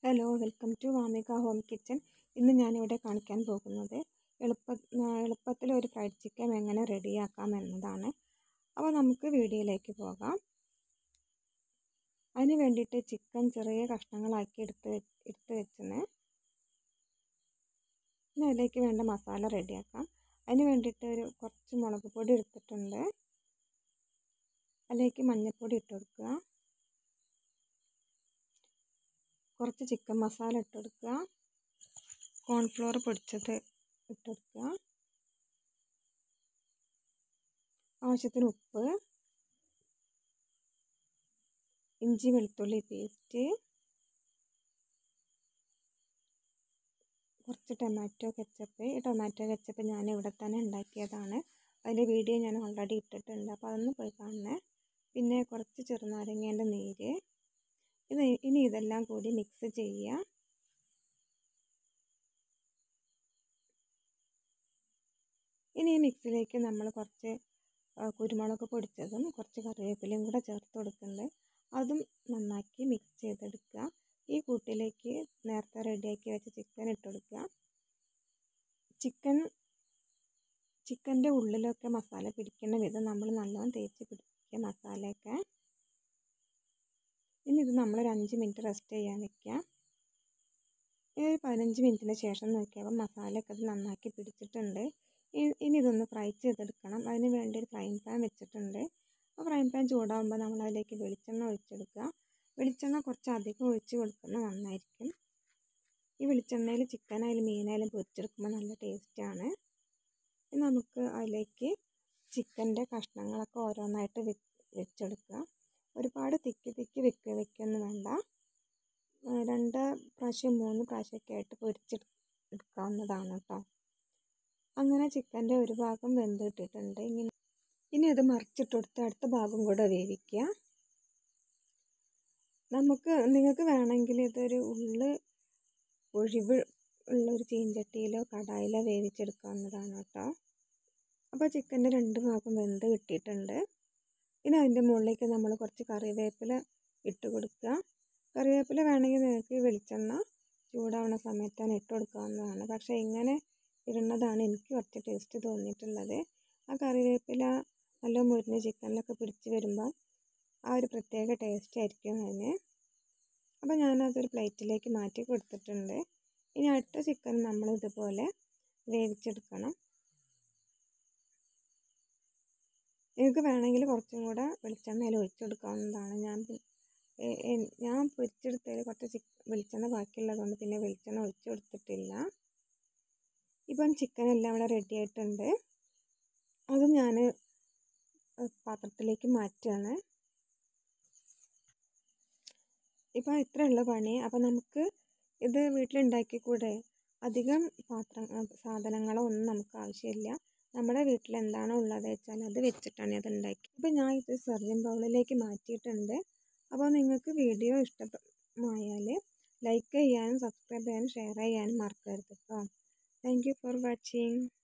hello welcome to Vamika home kitchen ഇന്ന് ഞാനിവിടെ കാണിക്കാൻ പോകുന്നത് എളുപ്പ എളുപ്പത്തിൽ ഒരു ഫ്രൈഡ് ചിക്കൻ എങ്ങനെ റെഡിയാക്കാം എന്നതാണ് അപ്പോൾ നമുക്ക് വീഡിയോയിലേക്ക് പോകാം അതിന് വേണ്ടിയിട്ട് ചിക്കൻ ചെറിയ കഷ്ണങ്ങളാക്കി എടുത്ത് എടുത്ത് വെച്ചിന് ഇനി അതിലേക്ക് വേണ്ട മസാല റെഡിയാക്കാം അതിന് വേണ്ടിയിട്ട് ഒരു കുറച്ച് മുളക് പൊടി എടുത്തിട്ടുണ്ട് അതിലേക്ക് മഞ്ഞൾപ്പൊടി ഇട്ട് കൊടുക്കുക കുറച്ച് ചിക്കൻ മസാല ഇട്ട് കൊടുക്കുക കോൺഫ്ലോർ പൊടിച്ചത് ഇട്ട് കൊടുക്കുക ആവശ്യത്തിന് ഉപ്പ് ഇഞ്ചി വെളുത്തുള്ളി പേസ്റ്റ് കുറച്ച് ടൊമാറ്റോ കെച്ചപ്പ് ഈ ടൊമാറ്റോ കെച്ചപ്പ് ഞാൻ ഇവിടെ തന്നെ ഉണ്ടാക്കിയതാണ് അതിൻ്റെ വീഡിയോ ഞാൻ ഓൾറെഡി ഇട്ടിട്ടുണ്ട് അപ്പോൾ അതൊന്ന് പോയി കാണണേ പിന്നെ കുറച്ച് ചെറുനാരങ്ങേൻ്റെ നീര് ഇത് ഇനി ഇതെല്ലാം കൂടി മിക്സ് ചെയ്യുക ഇനി ഈ മിക്സിലേക്ക് നമ്മൾ കുറച്ച് കുരുമുളക് പൊടിച്ചതും കുറച്ച് കറിവേപ്പിലയും കൂടെ ചേർത്ത് കൊടുക്കുന്നുണ്ട് അതും നന്നാക്കി മിക്സ് ചെയ്തെടുക്കുക ഈ കൂട്ടിലേക്ക് നേരത്തെ റെഡിയാക്കി വെച്ച ചിക്കൻ ഇട്ട് കൊടുക്കുക ചിക്കൻ ചിക്കൻ്റെ ഉള്ളിലൊക്കെ മസാല പിടിക്കുന്ന വിധം നമ്മൾ നല്ലോണം തേച്ച് പിടിക്കുക മസാലയൊക്കെ ഇനി ഇത് നമ്മളൊരു അഞ്ച് മിനിറ്റ് റെസ്റ്റ് ചെയ്യാൻ വെക്കുക ഒരു പതിനഞ്ച് മിനിറ്റിന് ശേഷം നോക്കിയപ്പോൾ മസാലയൊക്കെ അത് നന്നാക്കി പിടിച്ചിട്ടുണ്ട് ഇനി ഇതൊന്ന് ഫ്രൈ ചെയ്തെടുക്കണം അതിന് വേണ്ടി ഒരു ഫ്രൈ പാൻ വെച്ചിട്ടുണ്ട് ആ ഫ്രൈ പാൻ ചൂടാകുമ്പോൾ നമ്മൾ അതിലേക്ക് വെളിച്ചെണ്ണ ഒഴിച്ചെടുക്കുക വെളിച്ചെണ്ണ കുറച്ച് അധികം ഒഴിച്ച് കൊടുക്കുന്നത് നന്നായിരിക്കും ഈ വെളിച്ചെണ്ണയിൽ ചിക്കനായാലും മീനായാലും പൊരിച്ചെടുക്കുമ്പോൾ നല്ല ടേസ്റ്റാണ് നമുക്ക് അതിലേക്ക് ചിക്കൻ്റെ കഷ്ണങ്ങളൊക്കെ ഓരോന്നായിട്ട് വെച്ചെടുക്കുക ഒരുപാട് തിക്കി തിക്കി വെക്ക വെക്കൊന്നും വേണ്ട രണ്ട് പ്രാവശ്യം മൂന്ന് പ്രാവശ്യമൊക്കെ ആയിട്ട് പൊരിച്ചെടുക്കാവുന്നതാണ് കേട്ടോ അങ്ങനെ ചിക്കൻ്റെ ഒരു ഭാഗം വെന്തിട്ടിട്ടുണ്ട് ഇങ്ങനെ ഇനി അത് മറിച്ചിട്ട് കൊടുത്ത് അടുത്ത ഭാഗം കൂടെ വേവിക്കുക നമുക്ക് നിങ്ങൾക്ക് വേണമെങ്കിൽ ഇതൊരു ഉള്ള് ഒഴിവ് ഉള്ളൊരു ചീഞ്ചട്ടിയിലോ കടായിലോ വേവിച്ചെടുക്കാവുന്നതാണ് കേട്ടോ അപ്പോൾ ചിക്കൻ്റെ രണ്ട് ഭാഗം വെന്ത് കിട്ടിയിട്ടുണ്ട് ഇനി അതിൻ്റെ മുകളിലേക്ക് നമ്മൾ കുറച്ച് കറിവേപ്പില ഇട്ട് കൊടുക്കുക കറിവേപ്പില വേണമെങ്കിൽ നിങ്ങൾക്ക് വെളിച്ചെണ്ണ ചൂടാവുന്ന സമയത്താണ് ഇട്ട് കൊടുക്കാവുന്നതാണ് പക്ഷേ ഇങ്ങനെ ഇടുന്നതാണ് എനിക്ക് കുറച്ച് ടേസ്റ്റ് തോന്നിയിട്ടുള്ളത് ആ കറിവേപ്പില നല്ല മുരിഞ്ഞ ചിക്കനിലൊക്കെ പിടിച്ച് വരുമ്പോൾ ആ ഒരു പ്രത്യേക ടേസ്റ്റ് ആയിരിക്കും അതിന് അപ്പോൾ ഞാനതൊരു പ്ലേറ്റിലേക്ക് മാറ്റി കൊടുത്തിട്ടുണ്ട് ഇനി അടുത്ത ചിക്കൻ നമ്മൾ ഇതുപോലെ വേവിച്ചെടുക്കണം നിങ്ങൾക്ക് വേണമെങ്കിൽ കുറച്ചും കൂടെ വെളിച്ചെണ്ണയിൽ ഒഴിച്ചെടുക്കാവുന്നതാണ് ഞാൻ ഞാൻ പൊരിച്ചെടുത്തതിൽ കുറച്ച് ചിക്കൻ വെളിച്ചെണ്ണ ബാക്കിയുള്ളതുകൊണ്ട് പിന്നെ വെളിച്ചെണ്ണ ഒഴിച്ചു കൊടുത്തിട്ടില്ല ഇപ്പം ചിക്കൻ എല്ലാം ഇവിടെ റെഡി ആയിട്ടുണ്ട് അത് ഞാൻ പാത്രത്തിലേക്ക് മാറ്റുകയാണ് ഇപ്പം ഇത്രയുള്ള പണി അപ്പം നമുക്ക് ഇത് വീട്ടിലുണ്ടാക്കി കൂടെ അധികം പാത്രം സാധനങ്ങളോ ഒന്നും നമുക്ക് ആവശ്യമില്ല നമ്മുടെ വീട്ടിൽ എന്താണോ ഉള്ളത് വെച്ചാൽ അത് വെച്ചിട്ടാണ് അത് ഉണ്ടാക്കി അപ്പോൾ ഞാൻ ഇത് സെർവിങ് ബൗളിലേക്ക് മാറ്റിയിട്ടുണ്ട് അപ്പോൾ നിങ്ങൾക്ക് വീഡിയോ ഇഷ്ടമായാൽ ലൈക്ക് ചെയ്യാനും സബ്സ്ക്രൈബ് ചെയ്യാനും ഷെയർ ചെയ്യാനും മറക്കരുത് കേട്ടോ താങ്ക് യു ഫോർ വാച്ചിങ്